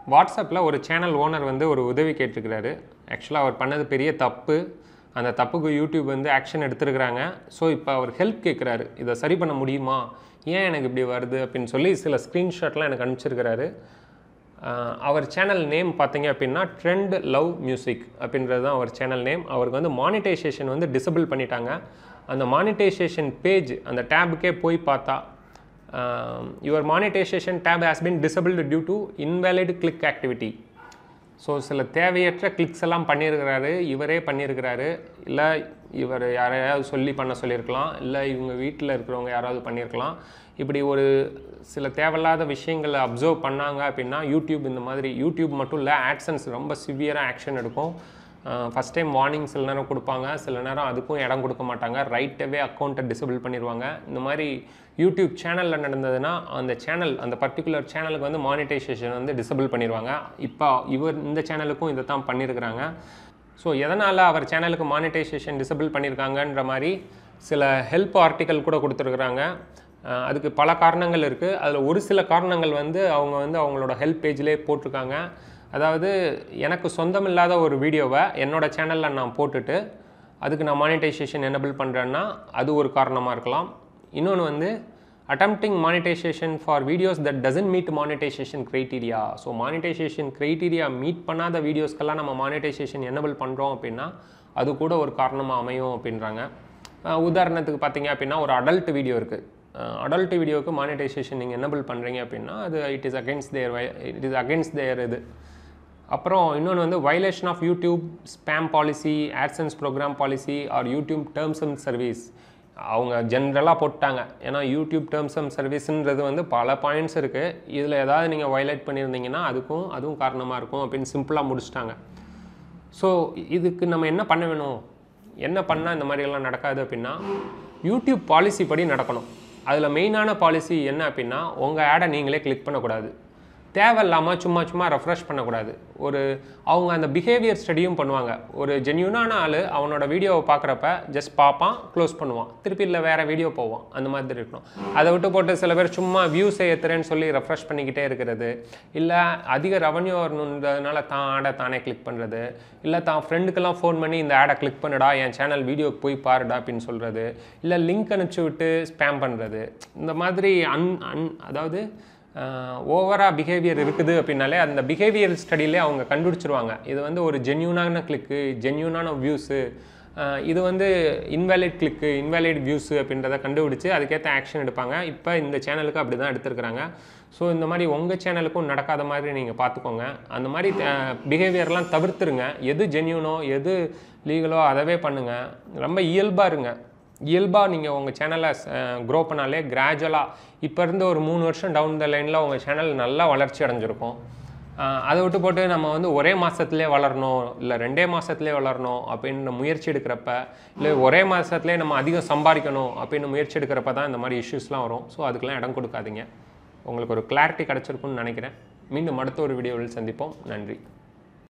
வாட்ஸ்அப்பில் ஒரு channel owner வந்து ஒரு உதவி கேட்டிருக்கிறாரு ஆக்சுவலாக அவர் பண்ணது பெரிய தப்பு அந்த தப்புக்கு யூடியூப் வந்து ஆக்ஷன் எடுத்திருக்கிறாங்க ஸோ இப்போ அவர் ஹெல்ப் கேட்குறாரு இதை சரி பண்ண முடியுமா ஏன் எனக்கு இப்படி வருது அப்படின்னு சொல்லி சில ஸ்க்ரீன்ஷாட்லாம் எனக்கு அனுப்பிச்சிருக்கிறாரு ஆஹ் அவர் சேனல் நேம் பார்த்தீங்க அப்படின்னா ட்ரெண்ட் லவ் மியூசிக் அப்படின்றது தான் அவர் சேனல் நேம் அவருக்கு வந்து மானிட்டைசேஷன் வந்து டிசபிள் பண்ணிட்டாங்க அந்த மானிட்டைசேஷன் பேஜ் அந்த டேபுக்கே போய் பார்த்தா your monetization tab has been disabled due to invalid click activity so சில தேவையற்ற கிளிக்ஸ் எல்லாம் பண்ணியிருக்கிறாரு இவரே பண்ணியிருக்கிறாரு இல்லை இவர் யாரையாவது சொல்லி பண்ண சொல்லியிருக்கலாம் இல்லை இவங்க வீட்டில் இருக்கிறவங்க யாராவது பண்ணியிருக்கலாம் இப்படி ஒரு சில தேவையில்லாத விஷயங்களை அப்சர்வ் பண்ணாங்க அப்படின்னா யூடியூப் இந்த மாதிரி யூடியூப் மட்டும் இல்லை ஆட்சன்ஸ் ரொம்ப சிவியராக ஆக்ஷன் எடுக்கும் ஃபஸ்ட் டைம் வார்னிங் சில நேரம் கொடுப்பாங்க சில நேரம் அதுக்கும் இடம் கொடுக்க மாட்டாங்க ரைட்டவே அக்கௌண்ட்டை டிசபிள் பண்ணிடுவாங்க இந்த மாதிரி யூடியூப் சேனலில் நடந்ததுன்னா அந்த சேனல் அந்த பர்டிகுலர் சேனலுக்கு வந்து மானிட்டைசேஷன் வந்து டிசபிள் பண்ணிடுவாங்க இப்போ இவர் இந்த சேனலுக்கும் இதை தான் பண்ணியிருக்கிறாங்க ஸோ எதனால் அவர் சேனலுக்கு மானிட்டைசேஷன் டிசபிள் பண்ணியிருக்காங்கன்ற மாதிரி சில ஹெல்ப் ஆர்டிக்கல் கூட கொடுத்துருக்குறாங்க அஹ் அதுக்கு பல காரணங்கள் இருக்குது அதில் ஒரு சில காரணங்கள் வந்து அவங்க வந்து அவங்களோட ஹெல்ப் பேஜ்லேயே போட்டிருக்காங்க அதாவது எனக்கு சொந்தம் இல்லாத ஒரு வீடியோவை என்னோட சேனலில் நான் போட்டுட்டு அதுக்கு நான் மானிட்டைசேஷன் எனபிள் பண்ணுறேன்னா அது ஒரு காரணமாக இருக்கலாம் இன்னொன்று வந்து attempting monetization for videos that doesn't meet monetization criteria so monetization criteria meet பண்ணாத வீடியோஸ்க்கெல்லாம் நம்ம மானிட்டைசேஷன் எனபிள் பண்ணுறோம் அப்படின்னா அது கூட ஒரு காரணமாக அமையும் அப்படின்றாங்க அஹ் உதாரணத்துக்கு பார்த்தீங்க அப்படின்னா ஒரு அடல்ட் வீடியோ இருக்குது அடல்ட் வீடியோவுக்கு மானிட்டைசேஷன் நீங்கள் எனபிள் பண்ணுறீங்க அப்படின்னா அது it is against their it is against their இது அப்புறம் இன்னொன்று வந்து violation of YouTube spam policy AdSense program policy or YouTube terms and service அவங்க ஜென்ரலாக போட்டாங்க ஏன்னா யூடியூப் டேர்ம்ஸ் அண்ட் சர்வீஸ்ன்றது வந்து பல பாயிண்ட்ஸ் இருக்குது இதில் ஏதாவது நீங்கள் வயலேட் பண்ணியிருந்தீங்கன்னா அதுக்கும் அதுவும் காரணமாக இருக்கும் அப்படின்னு சிம்பிளாக முடிச்சிட்டாங்க ஸோ இதுக்கு நம்ம என்ன பண்ண வேணும் என்ன பண்ணால் இந்த மாதிரியெல்லாம் நடக்காது அப்படின்னா யூடியூப் பாலிசி படி நடக்கணும் அதில் மெயினான பாலிசி என்ன அப்படின்னா உங்கள் ஆடை நீங்களே கிளிக் பண்ணக்கூடாது தேவையில்லாமல் சும்மா சும்மா ரெஃப்ரெஷ் பண்ணக்கூடாது ஒரு அவங்க அந்த பிஹேவியர் ஸ்டடியும் பண்ணுவாங்க ஒரு ஜென்யூனான ஆள் அவனோட வீடியோவை பார்க்குறப்ப ஜஸ்ட் பார்ப்பான் க்ளோஸ் பண்ணுவான் திருப்பி இல்லை வேறு வீடியோ போவான் அந்த மாதிரி இருக்கணும் அதை விட்டு போட்டு சில பேர் சும்மா வியூஸ் ஏற்றுறேன்னு சொல்லி ரெஃப்ரெஷ் பண்ணிக்கிட்டே இருக்கிறது இல்லை அதிக ரெவன்யூ வரணுன்றதுனால தான் ஆடை தானே கிளிக் பண்ணுறது இல்லை தான் ஃப்ரெண்டுக்கெல்லாம் ஃபோன் பண்ணி இந்த ஆடை கிளிக் பண்ணுடா என் சேனல் வீடியோக்கு போய் பாருடா அப்படின்னு சொல்கிறது இல்லை லிங்க் அனுப்பிச்சி விட்டு ஸ்பேம் பண்ணுறது இந்த மாதிரி அன் அன் அதாவது ஓவராக பிஹேவியர் இருக்குது அப்படின்னாலே அந்த பிஹேவியர் ஸ்டடியிலே அவங்க கண்டுபிடிச்சிருவாங்க இது வந்து ஒரு ஜென்யூனான கிளிக்கு ஜென்யூனான வியூஸு இது வந்து இன்வேலிட் கிளிக்கு இன்வேலிட் வியூஸு அப்படின்றத கண்டுபிடிச்சு அதுக்கேற்ற ஆக்ஷன் எடுப்பாங்க இப்போ இந்த சேனலுக்கு அப்படி தான் எடுத்திருக்கிறாங்க ஸோ இந்த மாதிரி உங்கள் சேனலுக்கும் நடக்காத மாதிரி நீங்கள் பார்த்துக்கோங்க அந்த மாதிரி பிஹேவியர்லாம் தவிர்த்துருங்க எது ஜென்யூனோ எது லீகலோ அதவே பண்ணுங்கள் ரொம்ப இயல்பாக இருங்க இயல்பாக நீங்கள் உங்கள் சேனலை க்ரோ பண்ணாலே கிராஜுவலாக இப்போ இருந்து ஒரு மூணு வருஷம் டவுன் த லைனில் உங்கள் சேனல் நல்லா வளர்ச்சி அடைஞ்சிருக்கும் ஆஹ் அதை விட்டு போட்டு நம்ம வந்து ஒரே மாதத்துலேயே வளரணும் இல்லை ரெண்டே மாதத்துலேயே வளரணும் அப்படின்னு முயற்சி எடுக்கிறப்ப இல்லை ஒரே மாதத்துலேயே நம்ம அதிகம் சம்பாதிக்கணும் அப்படின்னு முயற்சி எடுக்கிறப்ப தான் இந்த மாதிரி இஷ்யூஸ்லாம் வரும் ஸோ அதுக்கெல்லாம் இடம் கொடுக்காதீங்க உங்களுக்கு ஒரு கிளாரிட்டி கிடச்சிருக்குன்னு நினைக்கிறேன் மீண்டும் அடுத்த ஒரு வீடியோவில் சந்திப்போம் நன்றி